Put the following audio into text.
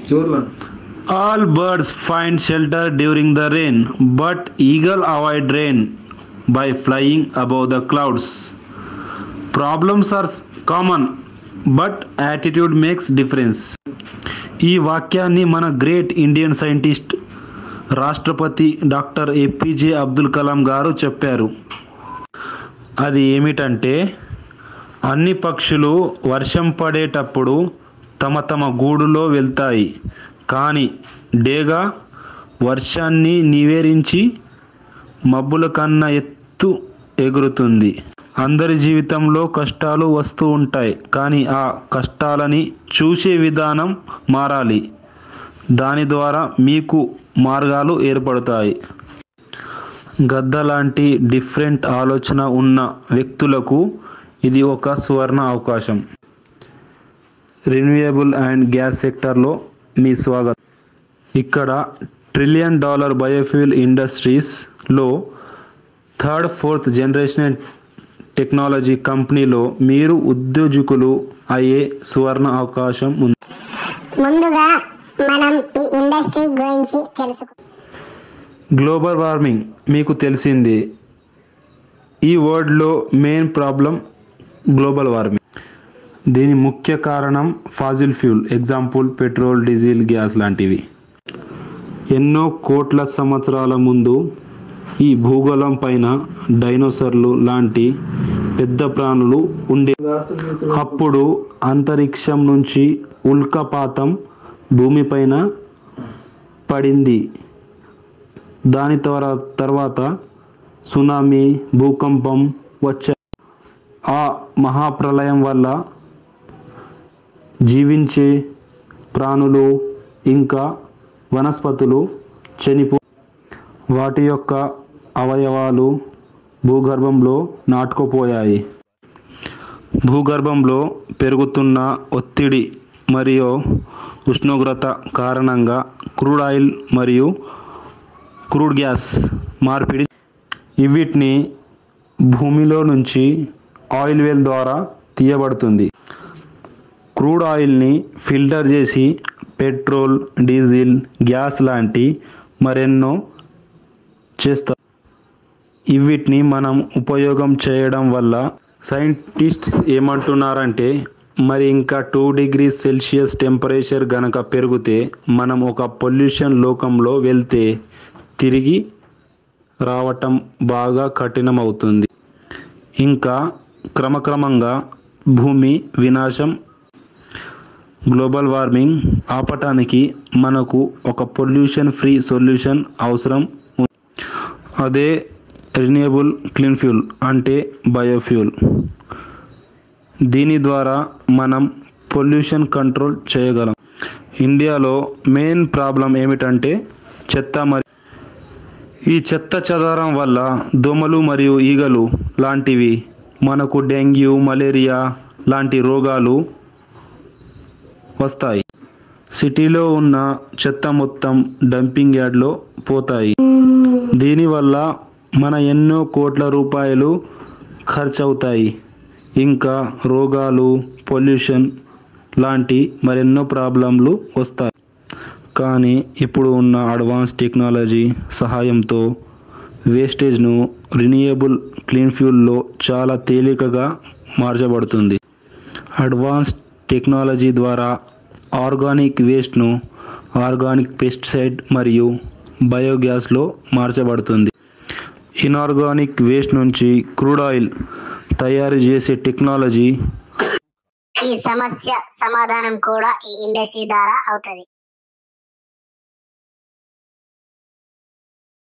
Your one. All birds find shelter during the rain, but eagle avoid rain by flying above the clouds. Problems are s- common, but attitude makes difference. ఈ వాక్యాన్ని మన great Indian scientist రాష్ట్రపతి doctor APJ Abdul Kalam గారు చెప్పారు అది ఏమిటంటే అన్ని పక్షులు వర్షం పడేటప్పుడు తమ తమ గూడులో వెళ్తాయి కానీ డేగ వర్షాన్ని నివేరించి మబ్బుల కన్నా ఎత్తు ఎగురుతుంది అందరి జీవితంలో కష్టాలు వస్తూ ఉంటాయి కానీ ఆ కష్టాలని చూసే విధానం మారాలి దాని ద్వారా మీకు మార్గాలు ఏర్పడతాయి గద్ద లాంటి డిఫరెంట్ ఆలోచన ఉన్న వ్యక్తులకు ఇది ఒక సువర్ణ అవకాశం రెన్యూయబుల్ అండ్ గ్యాస్ సెక్టర్లో మీ స్వాగతం ఇక్కడ ట్రిలియన్ డాలర్ బయోఫ్యూల్ ఇండస్ట్రీస్లో థర్డ్ ఫోర్త్ జనరేషన్ టెక్నాలజీ కంపెనీలో మీరు ఉద్యోజకులు అయ్యే సువర్ణ అవకాశం ఉంది ముందుగా మనం ఈ ఇండస్ట్రీ గురించి తెలుసుకుందాం గ్లోబల్ వార్మింగ్ మీకు తెలిసింది ఈ వర్డ్లో మెయిన్ ప్రాబ్లం గ్లోబల్ వార్మింగ్ దీని ముఖ్య కారణం fossil fuel example petrol diesel gas లాంటివి ఎన్నో కోట్ల సంవత్సరాల ముందు ఈ భూగోళం పైన డైనోసర్లు లాంటి పెద్ద ప్రాణులు ఉండే అప్పుడు అంతరిక్షం నుంచి ఉల్కపాతం భూమిపైన పడింది దాని తర్వా తర్వాత సునామీ భూకంపం వచ్చాయి ఆ మహాప్రలయం వల్ల జీవించే ప్రాణులు ఇంకా వనస్పతులు చనిపో వాటి యొక్క అవయవాలు భూగర్భంలో నాటుకుపోయాయి భూగర్భంలో పెరుగుతున్న ఒత్తిడి మరియు ఉష్ణోగ్రత కారణంగా క్రూడ్ ఆయిల్ మరియు క్రూడ్ గ్యాస్ మార్పిడి వీటిని భూమిలో నుంచి ఆయిల్ వెల్ ద్వారా తీయబడుతుంది క్రూడ్ ఆయిల్ని ఫిల్టర్ చేసి పెట్రోల్ డీజిల్ గ్యాస్ లాంటి మరెన్నో చేస్తారు వీటిని మనం ఉపయోగం చేయడం వల్ల సైంటిస్ట్స్ ఏమంటున్నారంటే మరి ఇంకా టూ డిగ్రీ సెల్సియస్ టెంపరేచర్ గనక పెరిగితే మనం ఒక పొల్యూషన్ లోకంలో వెళ్తే తిరిగి రావటం బాగా కఠినమవుతుంది ఇంకా క్రమక్రమంగా భూమి వినాశం గ్లోబల్ వార్మింగ్ ఆపటానికి మనకు ఒక పొల్యూషన్ ఫ్రీ సొల్యూషన్ అవసరం ఉంది. అదే రిన్యూయబుల్ క్లీన్ ఫ్యూల్ అంటే బయోఫ్యూల్ దీని ద్వారా మనం పొల్యూషన్ కంట్రోల్ చేయగలం ఇండియాలో మెయిన్ ప్రాబ్లం ఏమిటంటే చెత్త మరి ఈ చెత్త చెదారం వల్ల దోమలు మరియు ఈగలు లాంటివి మనకు డెంగ్యూ మలేరియా లాంటి రోగాలు వస్తాయి సిటీలో ఉన్న చెత్త మొత్తం డంపింగ్ యార్డ్లో పోతాయి దీనివల్ల మన ఎన్నో కోట్ల రూపాయలు ఖర్చు అవుతాయి ఇంకా రోగాలు పొల్యూషన్ లాంటి మరెన్నో ప్రాబ్లంలు వస్తాయి కానీ ఇప్పుడు ఉన్న అడ్వాన్స్ టెక్నాలజీ సహాయంతో వేస్టేజ్ను రిన్యూయబుల్ క్లీన్ ఫ్యూల్లో చాలా తేలికగా మార్చబడుతుంది అడ్వాన్స్ టెక్నాలజీ ద్వారా ఆర్గానిక్ వేస్ట్ను ఆర్గానిక్ పెస్టిసైడ్ మరియు బయోగ్యాస్లో మార్చబడుతుంది ఇన్ఆర్గానిక్ వేస్ట్ నుంచి క్రూడ్ ఆయిల్ తయారు చేసే టెక్నాలజీ ఈ సమస్య సమాధానం కూడా ఈ ఇండస్ట్రీ ద్వారా అవుతుంది